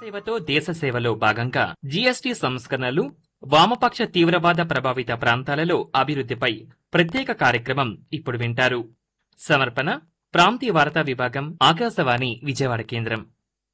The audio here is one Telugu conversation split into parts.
సేవతో దేశ సేవలో భాగంగా జీఎస్టీ సంస్కరణలు వామపక్ష తీవ్రవాద ప్రభావిత ప్రాంతాలలో అభివృద్ధిపై ప్రత్యేక కార్యక్రమం ఇప్పుడు వింటారు సమర్పణ ప్రాంతీయ వార్తా విభాగం ఆకాశవాణి విజయవాడ కేంద్రం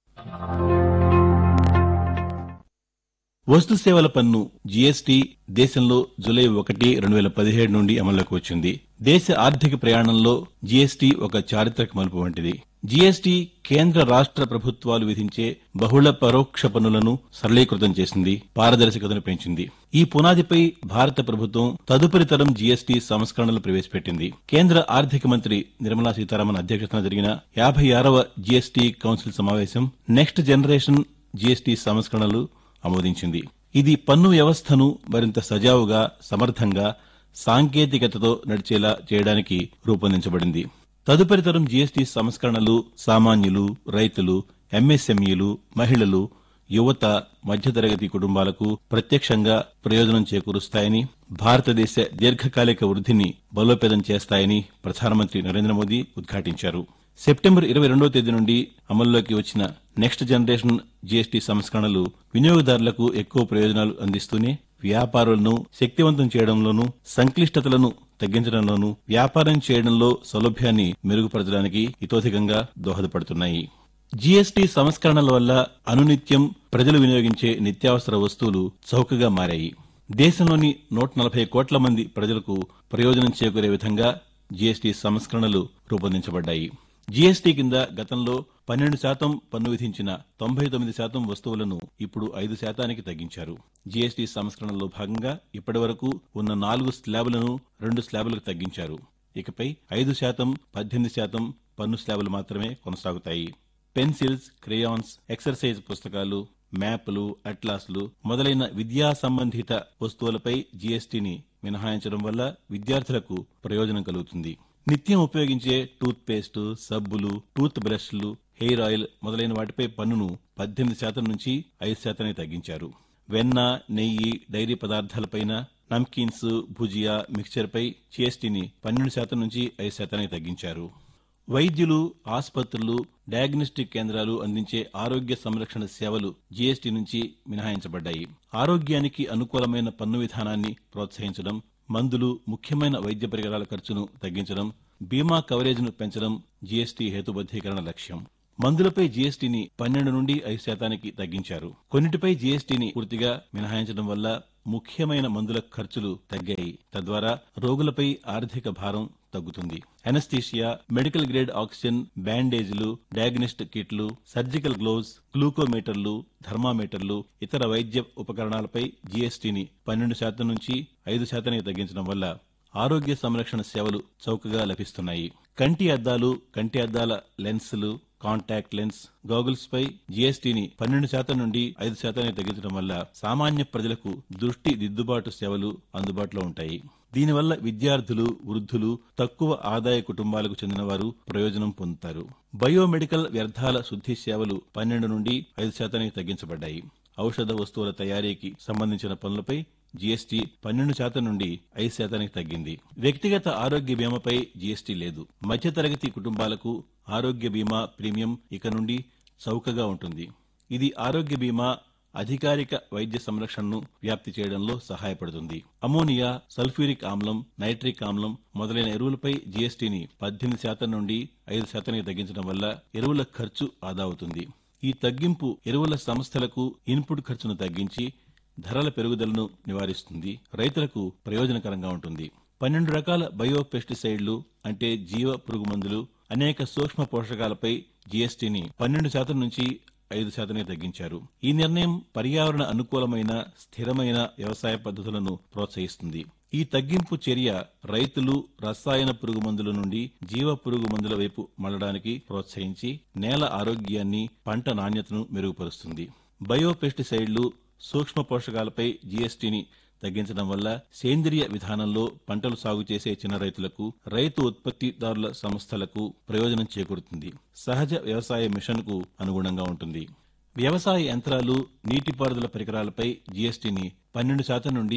వస్తు సేవల పన్ను జీఎస్టీ దేశంలో జూలై ఒకటి రెండు వేల పదిహేడు నుండి అమల్లోకి వచ్చింది దేశ ఆర్థిక ప్రయాణంలో జీఎస్టీ ఒక చారిత్రక మలుపు వంటిది జీఎస్టీ కేంద్ర రాష్ట్ర ప్రభుత్వాలు విధించే బహుళ పరోక్ష పన్నులను సరళీకృతం చేసింది పారదర్శకతను పెంచింది ఈ పునాదిపై భారత ప్రభుత్వం తదుపరి తరం జీఎస్టీ సంస్కరణలు ప్రవేశపెట్టింది కేంద్ర ఆర్థిక మంత్రి నిర్మలా సీతారామన్ అధ్యక్షతన జరిగిన యాభై ఆరవ జీఎస్టీ కౌన్సిల్ సమావేశం నెక్స్ట్ జనరేషన్ జీఎస్టీ సంస్కరణలు ఆమోదించింది ఇది పన్ను వ్యవస్థను మరింత సజావుగా సమర్థంగా సాంకేతికతతో నడిచేలా చేయడానికి రూపొందించబడింది తదుపరి తరం జీఎస్టీ సంస్కరణలు సామాన్యులు రైతులు ఎంఎస్ఎంఈలు మహిళలు యువత మధ్యతరగతి కుటుంబాలకు ప్రత్యక్షంగా ప్రయోజనం చేకూరుస్తాయని భారతదేశ దీర్ఘకాలిక వృద్ధిని బలోపేతం చేస్తాయని ప్రధానమంత్రి నరేంద్ర మోదీ ఉద్ఘాటించారు సెప్టెంబర్ ఇరవై రెండో తేదీ నుండి అమల్లోకి వచ్చిన నెక్స్ట్ జనరేషన్ జీఎస్టీ సంస్కరణలు వినియోగదారులకు ఎక్కువ ప్రయోజనాలు అందిస్తూనే వ్యాపారులను శక్తివంతం చేయడంలోనూ సంక్లిష్టతలను తగ్గించడంలోనూ వ్యాపారం చేయడంలో సౌలభ్యాన్ని మెరుగుపరచడానికి ఇతోధికంగా దోహదపడుతున్నాయి జీఎస్టీ సంస్కరణల వల్ల అనునిత్యం ప్రజలు వినియోగించే నిత్యావసర వస్తువులు చౌకగా మారాయి దేశంలోని నూట నలభై కోట్ల మంది ప్రజలకు ప్రయోజనం చేకూరే విధంగా జీఎస్టీ సంస్కరణలు రూపొందించబడ్డాయి జీఎస్టీ కింద గతంలో పన్నెండు శాతం పన్ను విధించిన తొంభై తొమ్మిది శాతం వస్తువులను ఇప్పుడు ఐదు శాతానికి తగ్గించారు జీఎస్టీ సంస్కరణలో భాగంగా ఇప్పటి వరకు ఉన్న నాలుగు స్లాబులను రెండు స్లాబులకు తగ్గించారు ఇకపై ఐదు శాతం పద్దెనిమిది శాతం పన్ను స్లాబులు మాత్రమే కొనసాగుతాయి పెన్సిల్స్ క్రేయాన్స్ ఎక్సర్సైజ్ పుస్తకాలు మ్యాప్లు అట్లాస్లు మొదలైన విద్యా సంబంధిత వస్తువులపై జీఎస్టీని మినహాయించడం వల్ల విద్యార్థులకు ప్రయోజనం కలుగుతుంది నిత్యం ఉపయోగించే టూత్ పేస్ట్ సబ్బులు టూత్ బ్రష్లు హెయిర్ ఆయిల్ మొదలైన వాటిపై పన్నును పద్దెనిమిది శాతం నుంచి ఐదు శాతానికి తగ్గించారు వెన్న నెయ్యి డైరీ పదార్థాలపైన నమ్కీన్స్ భుజియా మిక్చర్పై జీఎస్టీని పన్నెండు శాతం నుంచి ఐదు శాతానికి తగ్గించారు వైద్యులు ఆసుపత్రులు డయాగ్నోస్టిక్ కేంద్రాలు అందించే ఆరోగ్య సంరక్షణ సేవలు జీఎస్టీ నుంచి మినహాయించబడ్డాయి ఆరోగ్యానికి అనుకూలమైన పన్ను విధానాన్ని ప్రోత్సహించడం మందులు ముఖ్యమైన వైద్య పరికరాల ఖర్చును తగ్గించడం బీమా కవరేజ్ను పెంచడం జీఎస్టీ హేతుబద్దీకరణ లక్ష్యం మందులపై జీఎస్టీని పన్నెండు నుండి ఐదు శాతానికి తగ్గించారు కొన్నిటిపై జీఎస్టీని పూర్తిగా మినహాయించడం వల్ల ముఖ్యమైన మందుల ఖర్చులు తగ్గాయి తద్వారా రోగులపై ఆర్థిక భారం తగ్గుతుంది ఎనస్థీషియా మెడికల్ గ్రేడ్ ఆక్సిజన్ బ్యాండేజ్లు డయాగ్నోస్టిక్ కిట్లు సర్జికల్ గ్లోవ్స్ గ్లూకోమీటర్లు థర్మామీటర్లు ఇతర వైద్య ఉపకరణాలపై జీఎస్టీని పన్నెండు శాతం నుంచి ఐదు శాతానికి తగ్గించడం వల్ల ఆరోగ్య సంరక్షణ సేవలు చౌకగా లభిస్తున్నాయి కంటి అద్దాలు కంటి అద్దాల లెన్సులు కాంటాక్ట్ లెన్స్ గాగుల్స్ పై జీఎస్టీని పన్నెండు శాతం నుండి ఐదు శాతానికి తగ్గించడం వల్ల సామాన్య ప్రజలకు దృష్టి దిద్దుబాటు సేవలు అందుబాటులో ఉంటాయి దీనివల్ల విద్యార్థులు వృద్ధులు తక్కువ ఆదాయ కుటుంబాలకు చెందిన వారు ప్రయోజనం పొందుతారు బయోమెడికల్ వ్యర్థాల శుద్ధి సేవలు పన్నెండు నుండి ఐదు శాతానికి తగ్గించబడ్డాయి ఔషధ వస్తువుల తయారీకి సంబంధించిన పనులపై జీఎస్టీ పన్నెండు శాతం నుండి ఐదు శాతానికి తగ్గింది వ్యక్తిగత ఆరోగ్య బీమాపై జీఎస్టీ లేదు మధ్యతరగతి కుటుంబాలకు ఆరోగ్య బీమా ప్రీమియం ఇక నుండి చౌకగా ఉంటుంది ఇది ఆరోగ్య బీమా అధికారిక వైద్య సంరక్షణను వ్యాప్తి చేయడంలో సహాయపడుతుంది అమోనియా సల్ఫ్యూరిక్ ఆమ్లం నైట్రిక్ ఆమ్లం మొదలైన ఎరువులపై జీఎస్టీని పద్దెనిమిది శాతం నుండి ఐదు శాతానికి తగ్గించడం వల్ల ఎరువుల ఖర్చు ఆదా అవుతుంది ఈ తగ్గింపు ఎరువుల సంస్థలకు ఇన్పుట్ ఖర్చును తగ్గించి ధరల పెరుగుదలను నివారిస్తుంది రైతులకు ప్రయోజనకరంగా ఉంటుంది పన్నెండు రకాల బయో పెస్టిసైడ్లు అంటే జీవ పురుగు మందులు అనేక సూక్ష్మ పోషకాలపై జీఎస్టీని పన్నెండు శాతం నుంచి ఐదు శాతానికి తగ్గించారు ఈ నిర్ణయం పర్యావరణ అనుకూలమైన స్థిరమైన వ్యవసాయ పద్ధతులను ప్రోత్సహిస్తుంది ఈ తగ్గింపు చర్య రైతులు రసాయన పురుగు మందుల నుండి జీవ పురుగు మందుల వైపు మళ్లడానికి ప్రోత్సహించి నేల ఆరోగ్యాన్ని పంట నాణ్యతను మెరుగుపరుస్తుంది బయో పెస్టిసైడ్లు సూక్ష్మ పోషకాలపై జీఎస్టీని తగ్గించడం వల్ల సేంద్రియ విధానంలో పంటలు సాగు చేసే చిన్న రైతులకు రైతు ఉత్పత్తిదారుల సంస్థలకు ప్రయోజనం చేకూరుతుంది సహజ వ్యవసాయ మిషన్కు అనుగుణంగా ఉంటుంది వ్యవసాయ యంత్రాలు నీటిపారుదల పరికరాలపై జీఎస్టీని పన్నెండు శాతం నుండి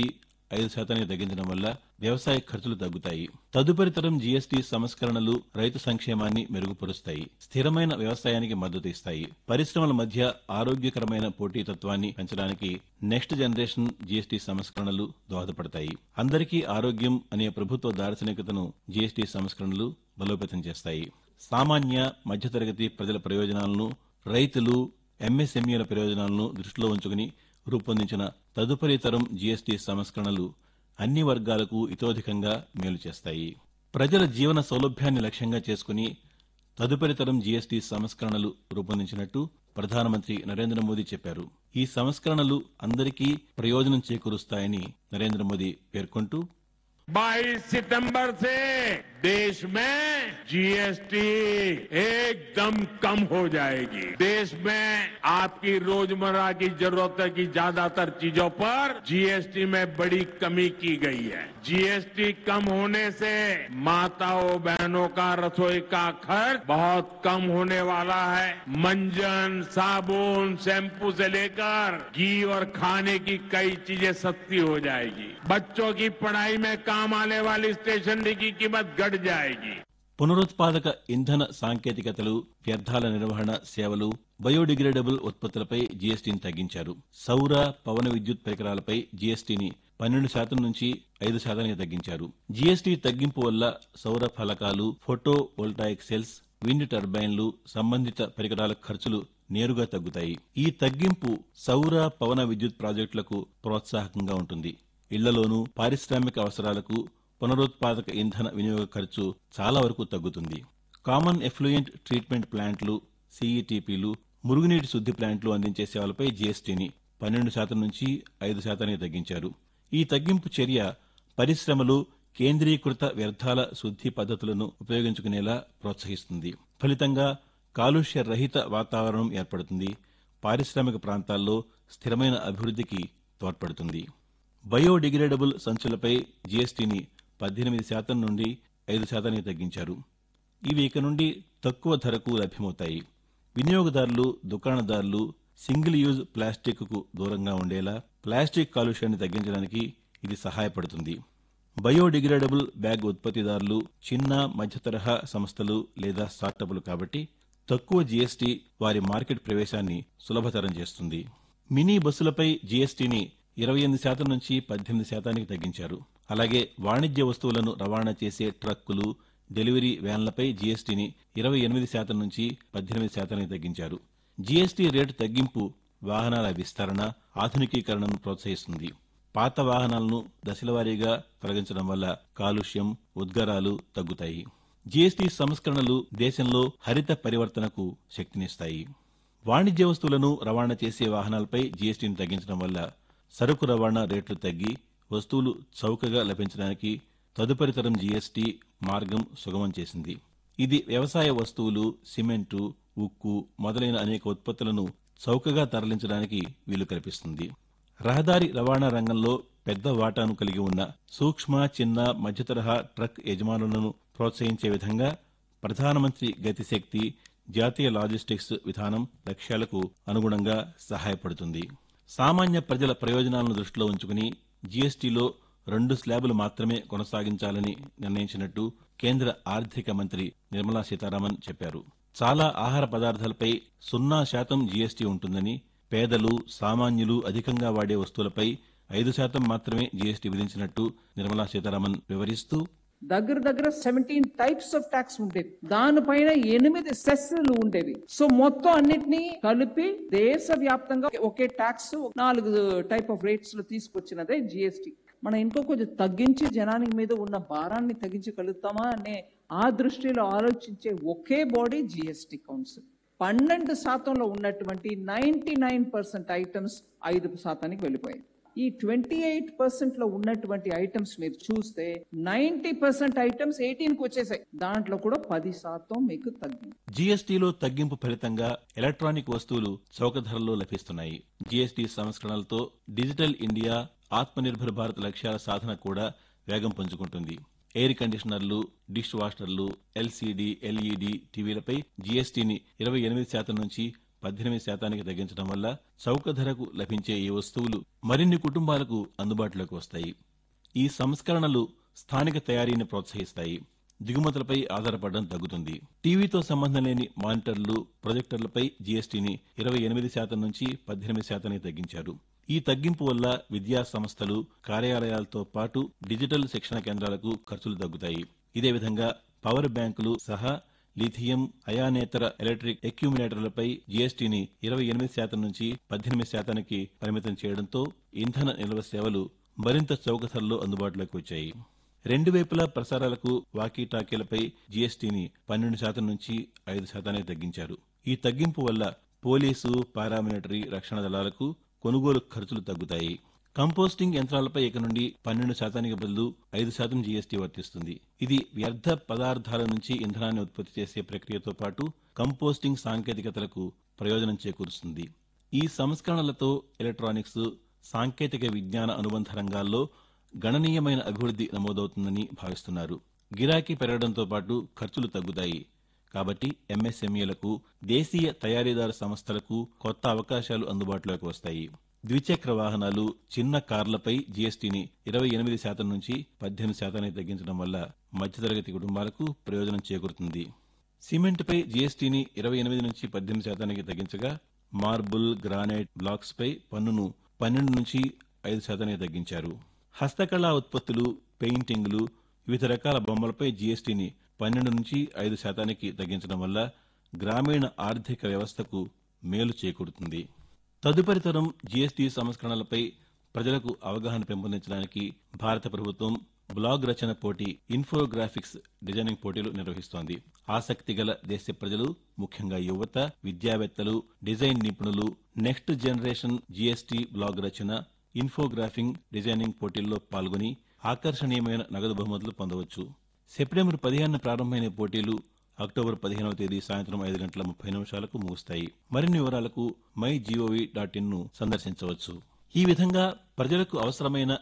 ఐదు శాతానికి తగ్గించడం వల్ల వ్యవసాయ ఖర్చులు తగ్గుతాయి తదుపరి తరం జీఎస్టీ సంస్కరణలు రైతు సంక్షేమాన్ని మెరుగుపరుస్తాయి స్థిరమైన వ్యవసాయానికి మద్దతు ఇస్తాయి పరిశ్రమల మధ్య ఆరోగ్యకరమైన పోటీతత్వాన్ని పెంచడానికి నెక్స్ట్ జనరేషన్ జీఎస్టీ సంస్కరణలు దోహదపడతాయి అందరికీ ఆరోగ్యం అనే ప్రభుత్వ దార్శనికతను జీఎస్టీ సంస్కరణలు బలోపేతం చేస్తాయి సామాన్య మధ్యతరగతి ప్రజల ప్రయోజనాలను రైతులు ఎంఎస్ఎంఈల ప్రయోజనాలను దృష్టిలో ఉంచుకుని రూపొందించిన తదుపరి తరం జీఎస్టీ సంస్కరణలు అన్ని వర్గాలకు ఇతోధికంగా మేలు చేస్తాయి ప్రజల జీవన సౌలభ్యాన్ని లక్ష్యంగా చేసుకుని తదుపరి తరం జీఎస్టీ సంస్కరణలు రూపొందించినట్టు ప్రధానమంత్రి నరేంద్ర మోదీ చెప్పారు ఈ సంస్కరణలు అందరికీ ప్రయోజనం చేకూరుస్తాయని నరేంద్ర మోదీ పేర్కొంటూ 22 सितंबर से देश में जीएसटी एकदम कम हो जाएगी देश में आपकी रोजमर्रा की जरूरत की ज्यादातर चीजों पर जीएसटी में बड़ी कमी की गई है जीएसटी कम होने से माताओं बहनों का रसोई का खर्च बहुत कम होने वाला है मंजन साबुन शैम्पू से लेकर घी और खाने की कई चीजें सस्ती हो जाएगी बच्चों की पढ़ाई में काम आने वाली स्टेशनरी की कीमत घट जाएगी పునరుత్పాదక ఇంధన సాంకేతికతలు వ్యర్థాల నిర్వహణ సేవలు బయోడిగ్రేడబుల్ ఉత్పత్తులపై జీఎస్టీని తగ్గించారు సౌర పవన విద్యుత్ పరికరాలపై జీఎస్టీని పన్నెండు శాతం నుంచి ఐదు శాతానికి తగ్గించారు జీఎస్టీ తగ్గింపు వల్ల సౌర ఫలకాలు ఫోటో వోల్టాయిక్ సెల్స్ విండ్ టర్బైన్లు సంబంధిత పరికరాల ఖర్చులు నేరుగా తగ్గుతాయి ఈ తగ్గింపు సౌర పవన విద్యుత్ ప్రాజెక్టులకు ప్రోత్సాహకంగా ఉంటుంది ఇళ్లలోనూ పారిశ్రామిక అవసరాలకు పునరుత్పాదక ఇంధన వినియోగ ఖర్చు చాలా వరకు తగ్గుతుంది కామన్ ఎఫ్లూయెంట్ ట్రీట్మెంట్ ప్లాంట్లు సీఈటీపీలు మురుగునీటి శుద్ది ప్లాంట్లు అందించే సేవలపై జీఎస్టీని పన్నెండు శాతం నుంచి ఐదు శాతానికి తగ్గించారు ఈ తగ్గింపు చర్య పరిశ్రమలు కేంద్రీకృత వ్యర్థాల శుద్ది పద్ధతులను ఉపయోగించుకునేలా ప్రోత్సహిస్తుంది ఫలితంగా కాలుష్య రహిత వాతావరణం ఏర్పడుతుంది పారిశ్రామిక ప్రాంతాల్లో స్థిరమైన అభివృద్ధికి తోడ్పడుతుంది బయోడిగ్రేడబుల్ సంచులపై జీఎస్టీని పద్దెనిమిది శాతం నుండి ఐదు శాతానికి తగ్గించారు ఇవి ఇక నుండి తక్కువ ధరకు లభ్యమవుతాయి వినియోగదారులు దుకాణదారులు సింగిల్ యూజ్ ప్లాస్టిక్ కు దూరంగా ఉండేలా ప్లాస్టిక్ కాలుష్యాన్ని తగ్గించడానికి ఇది సహాయపడుతుంది బయోడిగ్రేడబుల్ బ్యాగ్ ఉత్పత్తిదారులు చిన్న మధ్యతరహా సంస్థలు లేదా స్టార్టప్లు కాబట్టి తక్కువ జీఎస్టీ వారి మార్కెట్ ప్రవేశాన్ని సులభతరం చేస్తుంది మినీ బస్సులపై జీఎస్టీని ఇరవై ఎనిమిది శాతం నుంచి పద్దెనిమిది శాతానికి తగ్గించారు అలాగే వాణిజ్య వస్తువులను రవాణా చేసే ట్రక్కులు డెలివరీ వ్యాన్లపై జీఎస్టీని ఇరవై ఎనిమిది శాతం నుంచి పద్దెనిమిది శాతానికి తగ్గించారు జీఎస్టీ రేటు తగ్గింపు వాహనాల విస్తరణ ఆధునికీకరణను ప్రోత్సహిస్తుంది పాత వాహనాలను దశలవారీగా తొలగించడం వల్ల కాలుష్యం ఉద్గారాలు తగ్గుతాయి జీఎస్టీ సంస్కరణలు దేశంలో హరిత పరివర్తనకు శక్తినిస్తాయి వాణిజ్య వస్తువులను రవాణా చేసే వాహనాలపై జీఎస్టీని తగ్గించడం వల్ల సరుకు రవాణా రేట్లు తగ్గి వస్తువులు చౌకగా లభించడానికి తదుపరి తరం జీఎస్టీ మార్గం సుగమం చేసింది ఇది వ్యవసాయ వస్తువులు సిమెంటు ఉక్కు మొదలైన అనేక ఉత్పత్తులను చౌకగా తరలించడానికి వీలు కల్పిస్తుంది రహదారి రవాణా రంగంలో పెద్ద వాటాను కలిగి ఉన్న సూక్ష్మ చిన్న మధ్యతరహా ట్రక్ యజమానులను ప్రోత్సహించే విధంగా ప్రధానమంత్రి గతిశక్తి జాతీయ లాజిస్టిక్స్ విధానం లక్ష్యాలకు అనుగుణంగా సహాయపడుతుంది సామాన్య ప్రజల ప్రయోజనాలను దృష్టిలో ఉంచుకుని జీఎస్టీలో రెండు స్లాబులు మాత్రమే కొనసాగించాలని నిర్ణయించినట్టు కేంద్ర ఆర్థిక మంత్రి నిర్మలా సీతారామన్ చెప్పారు చాలా ఆహార పదార్థాలపై సున్నా శాతం జీఎస్టీ ఉంటుందని పేదలు సామాన్యులు అధికంగా వాడే వస్తువులపై ఐదు శాతం మాత్రమే జీఎస్టీ విధించినట్టు నిర్మలా సీతారామన్ వివరిస్తూ దగ్గర దగ్గర సెవెంటీన్ టైప్స్ ఆఫ్ ట్యాక్స్ ఉండేవి దానిపైన ఎనిమిది సెస్లు ఉండేవి సో మొత్తం అన్నిటినీ కలిపి దేశ వ్యాప్తంగా ఒకే ట్యాక్స్ నాలుగు టైప్ ఆఫ్ రేట్స్ లో తీసుకొచ్చినదే జిఎస్టి మనం ఇంకో కొంచెం తగ్గించి జనానికి మీద ఉన్న భారాన్ని తగ్గించగలుగుతామా అనే ఆ దృష్టిలో ఆలోచించే ఒకే బాడీ జిఎస్టి కౌన్సిల్ పన్నెండు శాతంలో ఉన్నటువంటి నైన్టీ నైన్ పర్సెంట్ ఐటమ్స్ ఐదు శాతానికి వెళ్ళిపోయాయి ఈ ట్వంటీ ఎయిట్ పర్సెంట్ లో ఉన్నటువంటి ఐటమ్స్ మీరు చూస్తే నైన్టీ పర్సెంట్ ఐటమ్స్ ఎయిటీన్ కి వచ్చేసాయి దాంట్లో కూడా పది శాతం మీకు తగ్గింది జీఎస్టీలో తగ్గింపు ఫలితంగా ఎలక్ట్రానిక్ వస్తువులు చౌక ధరల్లో లభిస్తున్నాయి జీఎస్టీ సంస్కరణలతో డిజిటల్ ఇండియా ఆత్మనిర్భర్ భారత్ లక్ష్యాల సాధన కూడా వేగం పుంజుకుంటుంది ఎయిర్ కండిషనర్లు డిష్ వాషర్లు ఎల్సీడీ ఎల్ఈడీ టీవీలపై జీఎస్టీని ఇరవై ఎనిమిది శాతం నుంచి పద్దెనిమిది శాతానికి తగ్గించడం వల్ల చౌక ధరకు లభించే ఈ వస్తువులు మరిన్ని కుటుంబాలకు అందుబాటులోకి వస్తాయి ఈ సంస్కరణలు స్థానిక తయారీని ప్రోత్సహిస్తాయి దిగుమతులపై ఆధారపడడం తగ్గుతుంది టీవీతో సంబంధం లేని మానిటర్లు ప్రొజెక్టర్లపై జీఎస్టీని ఇరవై ఎనిమిది శాతం నుంచి పద్దెనిమిది శాతానికి తగ్గించారు ఈ తగ్గింపు వల్ల విద్యా సంస్థలు కార్యాలయాలతో పాటు డిజిటల్ శిక్షణ కేంద్రాలకు ఖర్చులు తగ్గుతాయి ఇదే విధంగా పవర్ బ్యాంకులు సహా లిథియం అయానేతర ఎలక్ట్రిక్ ఎక్యుమినేటర్లపై జీఎస్టీని ఇరవై ఎనిమిది శాతం నుంచి పద్దెనిమిది శాతానికి పరిమితం చేయడంతో ఇంధన నిల్వ సేవలు మరింత చౌక ధరల్లో అందుబాటులోకి వచ్చాయి రెండు వైపులా ప్రసారాలకు వాకీటాకీలపై జీఎస్టీని పన్నెండు శాతం నుంచి ఐదు శాతానికి తగ్గించారు ఈ తగ్గింపు వల్ల పోలీసు పారామిలిటరీ రక్షణ దళాలకు కొనుగోలు ఖర్చులు తగ్గుతాయి కంపోస్టింగ్ యంత్రాలపై ఇక నుండి పన్నెండు శాతానికి బదులు ఐదు శాతం జీఎస్టీ వర్తిస్తుంది ఇది వ్యర్థ పదార్థాల నుంచి ఇంధనాన్ని ఉత్పత్తి చేసే ప్రక్రియతో పాటు కంపోస్టింగ్ సాంకేతికతలకు ప్రయోజనం చేకూరుస్తుంది ఈ సంస్కరణలతో ఎలక్ట్రానిక్స్ సాంకేతిక విజ్ఞాన అనుబంధ రంగాల్లో గణనీయమైన అభివృద్ది నమోదవుతుందని భావిస్తున్నారు గిరాకీ పెరగడంతో పాటు ఖర్చులు తగ్గుతాయి కాబట్టి ఎంఎస్ఎంఈలకు దేశీయ తయారీదారు సంస్థలకు కొత్త అవకాశాలు అందుబాటులోకి వస్తాయి ద్విచక్ర వాహనాలు చిన్న కార్లపై జీఎస్టీని ఇరవై ఎనిమిది శాతం నుంచి పద్దెనిమిది శాతానికి తగ్గించడం వల్ల మధ్యతరగతి కుటుంబాలకు ప్రయోజనం చేకూరుతుంది సిమెంట్పై జీఎస్టీని ఇరవై ఎనిమిది నుంచి పద్దెనిమిది శాతానికి తగ్గించగా మార్బుల్ గ్రానైట్ బ్లాక్స్ పై పన్నును పన్నెండు నుంచి ఐదు శాతానికి తగ్గించారు హస్తకళా ఉత్పత్తులు పెయింటింగ్లు వివిధ రకాల బొమ్మలపై జీఎస్టీని పన్నెండు నుంచి ఐదు శాతానికి తగ్గించడం వల్ల గ్రామీణ ఆర్థిక వ్యవస్థకు మేలు చేకూరుతుంది తదుపరి తరం జీఎస్టీ సంస్కరణలపై ప్రజలకు అవగాహన పెంపొందించడానికి భారత ప్రభుత్వం బ్లాగ్ రచన పోటీ ఇన్ఫోగ్రాఫిక్స్ డిజైనింగ్ పోటీలు నిర్వహిస్తోంది ఆసక్తి గల దేశ ప్రజలు ముఖ్యంగా యువత విద్యావేత్తలు డిజైన్ నిపుణులు నెక్స్ట్ జనరేషన్ జీఎస్టీ బ్లాగ్ రచన ఇన్ఫోగ్రాఫింగ్ డిజైనింగ్ పోటీల్లో పాల్గొని ఆకర్షణీయమైన నగదు బహుమతులు పొందవచ్చు సెప్టెంబర్ పదిహేను ప్రారంభమైన ఈ పోటీలు అక్టోబర్ పదిహేనవ తేదీ సాయంత్రం ఐదు గంటల ముప్పై నిమిషాలకు ముగుస్తాయి మరిన్ని వివరాలకు మై జీఓవీ డాట్ ఇన్ ను సందర్శించవచ్చు ఈ విధంగా ప్రజలకు అవసరమైన